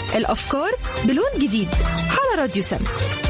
الأفكار بلون جديد على راديو سم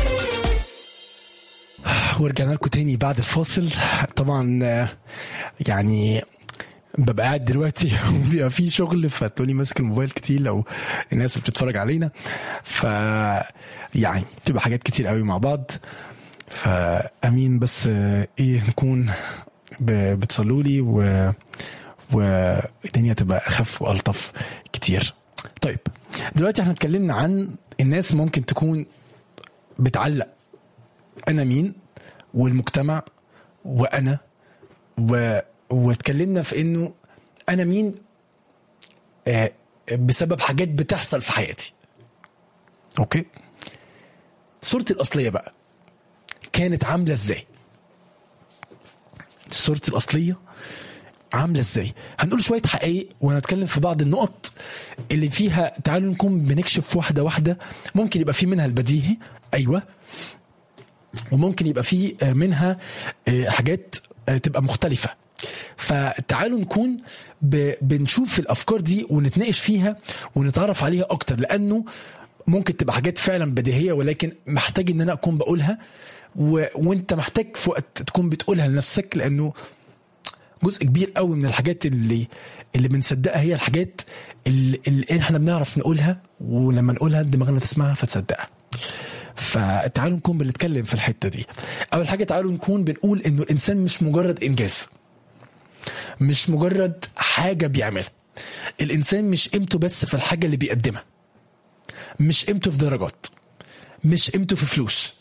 ورجعنا لكم تاني بعد الفاصل طبعا آه، يعني ببقى قاعد دلوقتي وبيبقى في شغل فتلاقوني ماسك الموبايل كتير لو الناس اللي بتتفرج علينا ف يعني بتبقى حاجات كتير قوي مع بعض فامين بس آه، ايه نكون ب- بتصلوا لي و والدنيا تبقى اخف والطف كتير طيب دلوقتي احنا اتكلمنا عن الناس ممكن تكون بتعلق انا مين والمجتمع وانا و... واتكلمنا في انه انا مين آه بسبب حاجات بتحصل في حياتي اوكي صورتي الاصليه بقى كانت عامله ازاي صورتي الاصليه عامله ازاي هنقول شويه حقائق وهنتكلم في بعض النقط اللي فيها تعالوا نكون بنكشف واحده واحده ممكن يبقى في منها البديهي ايوه وممكن يبقى في منها حاجات تبقى مختلفة فتعالوا نكون ب- بنشوف الأفكار دي ونتناقش فيها ونتعرف عليها أكتر لأنه ممكن تبقى حاجات فعلا بديهية ولكن محتاج إن أنا أكون بقولها و... وأنت محتاج في وقت تكون بتقولها لنفسك لأنه جزء كبير قوي من الحاجات اللي اللي بنصدقها هي الحاجات اللي, اللي احنا بنعرف نقولها ولما نقولها دماغنا تسمعها فتصدقها فتعالوا نكون بنتكلم في الحته دي اول حاجه تعالوا نكون بنقول انه الانسان مش مجرد انجاز مش مجرد حاجه بيعملها الانسان مش قيمته بس في الحاجه اللي بيقدمها مش قيمته في درجات مش قيمته في فلوس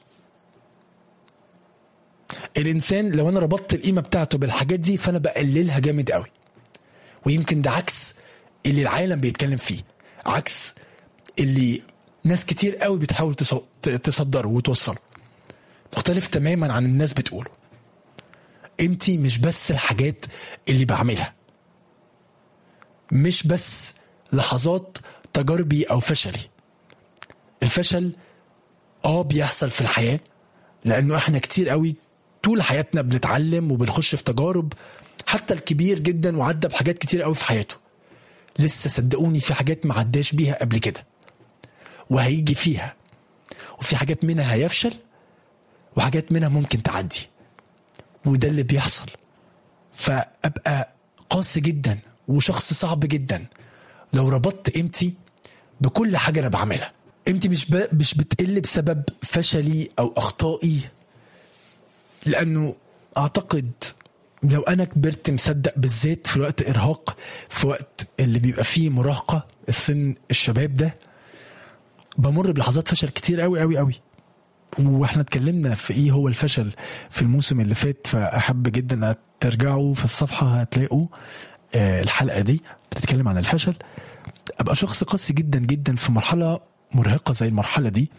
الانسان لو انا ربطت القيمه بتاعته بالحاجات دي فانا بقللها جامد قوي ويمكن ده عكس اللي العالم بيتكلم فيه عكس اللي ناس كتير قوي بتحاول تص- ت- تصدره وتوصله مختلف تماما عن الناس بتقوله قيمتي مش بس الحاجات اللي بعملها مش بس لحظات تجاربي او فشلي الفشل اه بيحصل في الحياه لانه احنا كتير قوي طول حياتنا بنتعلم وبنخش في تجارب حتى الكبير جدا وعدى بحاجات كتير قوي في حياته لسه صدقوني في حاجات ما عداش بيها قبل كده وهيجي فيها وفي حاجات منها هيفشل وحاجات منها ممكن تعدي وده اللي بيحصل فابقى قاسي جدا وشخص صعب جدا لو ربطت قيمتي بكل حاجه انا بعملها قيمتي مش ب... مش بتقل بسبب فشلي او اخطائي لانه اعتقد لو انا كبرت مصدق بالذات في وقت ارهاق في وقت اللي بيبقى فيه مراهقه السن الشباب ده بمر بلحظات فشل كتير قوي قوي قوي واحنا اتكلمنا في ايه هو الفشل في الموسم اللي فات فاحب جدا ترجعوا في الصفحه هتلاقوا آه، الحلقه دي بتتكلم عن الفشل ابقى شخص قاسي جدا جدا في مرحله مرهقه زي المرحله دي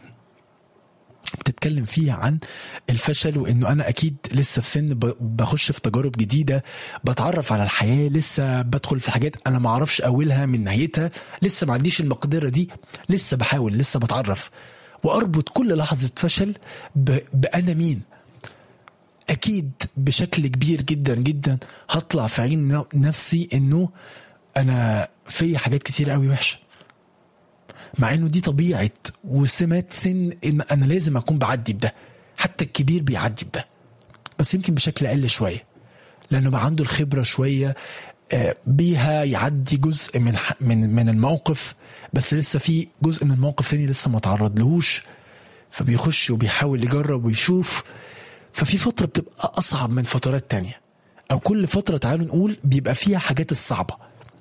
بتتكلم فيها عن الفشل وانه انا اكيد لسه في سن ب- بخش في تجارب جديده بتعرف على الحياه لسه بدخل في حاجات انا ما اعرفش اولها من نهايتها لسه ما عنديش المقدره دي لسه بحاول لسه بتعرف واربط كل لحظه فشل ب... بانا مين اكيد بشكل كبير جدا جدا هطلع في عين ن- نفسي انه انا في حاجات كتير قوي وحشه مع انه دي طبيعه وسمات سن ان انا لازم اكون بعدي بده حتى الكبير بيعدي بده بس يمكن بشكل اقل شويه لانه بقى عنده الخبره شويه آه، بيها يعدي جزء من ح- من من الموقف بس لسه في جزء من الموقف تاني لسه ما تعرض لهوش فبيخش وبيحاول يجرب ويشوف ففي فتره بتبقى اصعب من فترات تانية او كل فتره تعالوا نقول بيبقى فيها حاجات الصعبه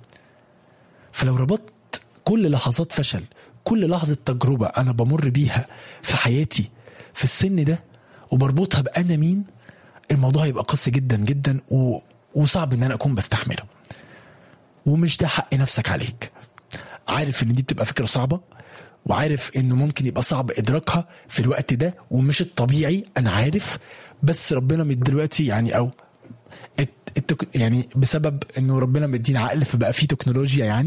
فلو ربطت كل لحظات فشل كل لحظة تجربة أنا بمر بيها في حياتي في السن ده وبربطها بأنا مين الموضوع هيبقى قاسي جدا جدا و... وصعب إن أنا أكون بستحمله ومش ده حق نفسك عليك عارف إن دي بتبقى فكرة صعبة وعارف إنه ممكن يبقى صعب إدراكها في الوقت ده ومش الطبيعي أنا عارف بس ربنا من دلوقتي يعني أو الت- التك... يعني بسبب انه ربنا مدينا عقل فبقى فيه تكنولوجيا يعني